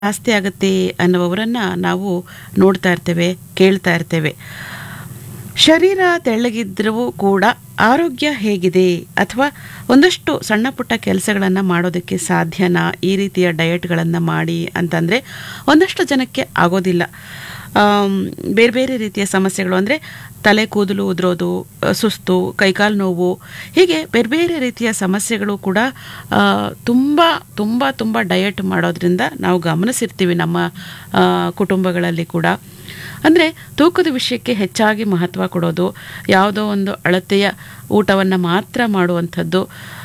ಜಾಸ್ತಿ ಆಗುತ್ತೆ ಅನ್ನುವವರನ್ನ ನಾವು ನೋಡ್ತಾ ಇರ್ತೇವೆ ಕೇಳ್ತಾ ಇರ್ತೇವೆ ಶರೀರ ತೆಳ್ಳಗಿದ್ರೂ ಕೂಡ ಆರೋಗ್ಯ ಹೇಗಿದೆ ಅಥವಾ ಒಂದಷ್ಟು ಸಣ್ಣ ಪುಟ್ಟ ಕೆಲಸಗಳನ್ನು ಮಾಡೋದಕ್ಕೆ ಸಾಧ್ಯನಾ ಈ ರೀತಿಯ ಡಯಟ್ಗಳನ್ನು ಮಾಡಿ ಅಂತಂದರೆ ಒಂದಷ್ಟು ಜನಕ್ಕೆ ಆಗೋದಿಲ್ಲ ಆಮ್, ಬೇರೆ ಬೇರೆ ರೀತಿಯ ಸಮಸ್ಯೆಗಳು ಅಂದರೆ ತಲೆ ಕೂದಲು ಉದುರೋದು ಅ, ಸುಸ್ತು ಕೈಕಾಲು ನೋವು ಹೀಗೆ ಬೇರೆ ಬೇರೆ ರೀತಿಯ ಸಮಸ್ಯೆಗಳು ಕೂಡ ಆ, ತುಂಬ ತುಂಬ ತುಂಬ ಡಯಟ್ ಮಾಡೋದ್ರಿಂದ ನಾವು ಗಮನಿಸಿರ್ತೀವಿ ನಮ್ಮ ಆ, ಕುಟುಂಬಗಳಲ್ಲಿ ಕೂಡ ಅಂದರೆ ತೂಕದ ವಿಷಯಕ್ಕೆ ಹೆಚ್ಚಾಗಿ ಮಹತ್ವ ಕೊಡೋದು ಯಾವುದೋ ಒಂದು ಅಳತೆಯ ಊಟವನ್ನು ಮಾತ್ರ ಮಾಡುವಂಥದ್ದು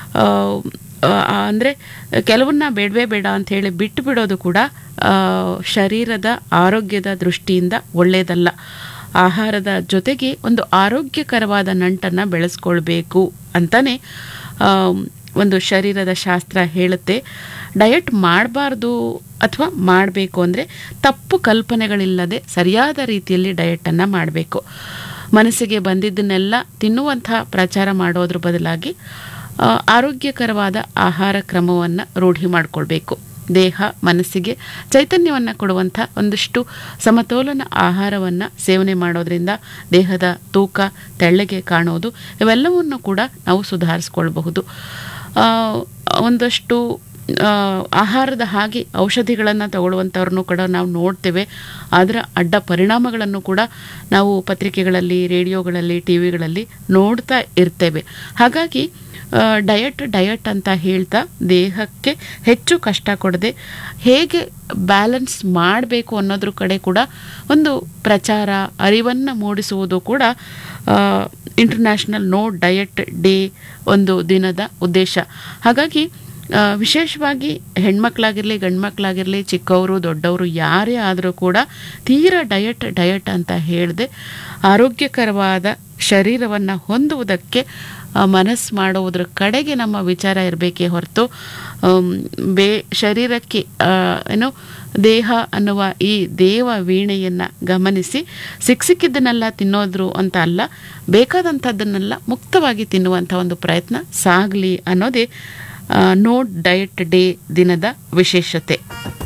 ಅಂದರೆ ಕೆಲವನ್ನ ಬೇಡವೇ ಬೇಡ ಅಂತ ಹೇಳಿ ಬಿಟ್ಟು ಬಿಡೋದು ಕೂಡ ಆ, ಶರೀರದ ಆರೋಗ್ಯದ ದೃಷ್ಟಿಯಿಂದ ಒಳ್ಳೆಯದಲ್ಲ ಆಹಾರದ ಜೊತೆಗೆ ಒಂದು ಆರೋಗ್ಯಕರವಾದ ನಂಟನ್ನು ಬೆಳೆಸ್ಕೊಳ್ಬೇಕು ಅಂತಾನೆ ಆ, ಒಂದು ಶರೀರದ ಶಾಸ್ತ್ರ ಹೇಳುತ್ತೆ ಡಯಟ್ ಮಾಡಬಾರ್ದು ಅಥವಾ ಮಾಡಬೇಕು ಅಂದರೆ ತಪ್ಪು ಕಲ್ಪನೆಗಳಿಲ್ಲದೆ ಸರಿಯಾದ ರೀತಿಯಲ್ಲಿ ಡಯಟನ್ನು ಮಾಡಬೇಕು ಮನಸ್ಸಿಗೆ ಬಂದಿದ್ದನ್ನೆಲ್ಲ ತಿನ್ನುವಂಥ ಪ್ರಚಾರ ಮಾಡೋದ್ರ ಬದಲಾಗಿ ಆ, ಆರೋಗ್ಯಕರವಾದ ಆಹಾರ ಕ್ರಮವನ್ನು ರೂಢಿ ಮಾಡಿಕೊಳ್ಬೇಕು ದೇಹ ಮನಸ್ಸಿಗೆ ಚೈತನ್ಯವನ್ನು ಕೊಡುವಂಥ ಒಂದಿಷ್ಟು ಸಮತೋಲನ ಆಹಾರವನ್ನು ಸೇವನೆ ಮಾಡೋದ್ರಿಂದ ದೇಹದ ತೂಕ ತೆಳ್ಳಗೆ ಕಾಣೋದು ಇವೆಲ್ಲವನ್ನು ಕೂಡ ನಾವು ಸುಧಾರಿಸ್ಕೊಳ್ಬಹುದು ಆ, ಒಂದಷ್ಟು ಆ, ಆಹಾರದ ಹಾಗೆ ಔಷಧಿಗಳನ್ನು ತಗೊಳ್ಳುವಂಥವ್ರನ್ನು ಕೂಡ ನಾವು ನೋಡ್ತೇವೆ ಅದರ ಅಡ್ಡ ಪರಿಣಾಮಗಳನ್ನು ಕೂಡ ನಾವು ಪತ್ರಿಕೆಗಳಲ್ಲಿ ರೇಡಿಯೋಗಳಲ್ಲಿ ಟಿ ವಿಗಳಲ್ಲಿ ನೋಡ್ತಾ ಇರ್ತೇವೆ ಹಾಗಾಗಿ ಆ, ಡಯಟ್ ಡಯಟ್ ಅಂತ ಹೇಳ್ತಾ ದೇಹಕ್ಕೆ ಹೆಚ್ಚು ಕಷ್ಟ ಕೊಡದೆ ಹೇಗೆ ಬ್ಯಾಲೆನ್ಸ್ ಮಾಡಬೇಕು ಅನ್ನೋದ್ರ ಕಡೆ ಕೂಡ ಒಂದು ಪ್ರಚಾರ ಅರಿವನ್ನು ಮೂಡಿಸುವುದು ಕೂಡ ಇಂಟರ್ನ್ಯಾಷನಲ್ ನೋ ಡಯಟ್ ಡೇ ಒಂದು ದಿನದ ಉದ್ದೇಶ ಹಾಗಾಗಿ ಆ, ವಿಶೇಷವಾಗಿ ಹೆಣ್ಮಕ್ಳಾಗಿರಲಿ ಗಂಡ್ಮಕ್ಳಾಗಿರಲಿ ಚಿಕ್ಕವರು ದೊಡ್ಡವರು ಯಾರೇ ಆದರೂ ಕೂಡ ತೀರಾ ಡಯಟ್ ಡಯಟ್ ಅಂತ ಹೇಳಿದೆ ಆರೋಗ್ಯಕರವಾದ ಶರೀರವನ್ನು ಹೊಂದುವುದಕ್ಕೆ ಆ, ಮನಸ್ಸು ಮಾಡುವುದರ ಕಡೆಗೆ ನಮ್ಮ ವಿಚಾರ ಇರಬೇಕೇ ಹೊರತು ಆಮ್, ಬೇ ಶರೀರಕ್ಕೆ ಆ, ಏನು ದೇಹ ಅನ್ನುವ ಈ ದೇವ ವೀಣೆಯನ್ನು ಗಮನಿಸಿ ಸಿಕ್ ಸಿಕ್ಕಿದ್ದನ್ನೆಲ್ಲ ತಿನ್ನೋದ್ರು ಅಂತ ಅಲ್ಲ ಬೇಕಾದಂಥದ್ದನ್ನೆಲ್ಲ ಮುಕ್ತವಾಗಿ ತಿನ್ನುವಂಥ ಒಂದು ಪ್ರಯತ್ನ ಸಾಗಲಿ ಅನ್ನೋದೇ ನೋ ಡಯಟ್ ಡೇ ದಿನದ ವಿಶೇಷತೆ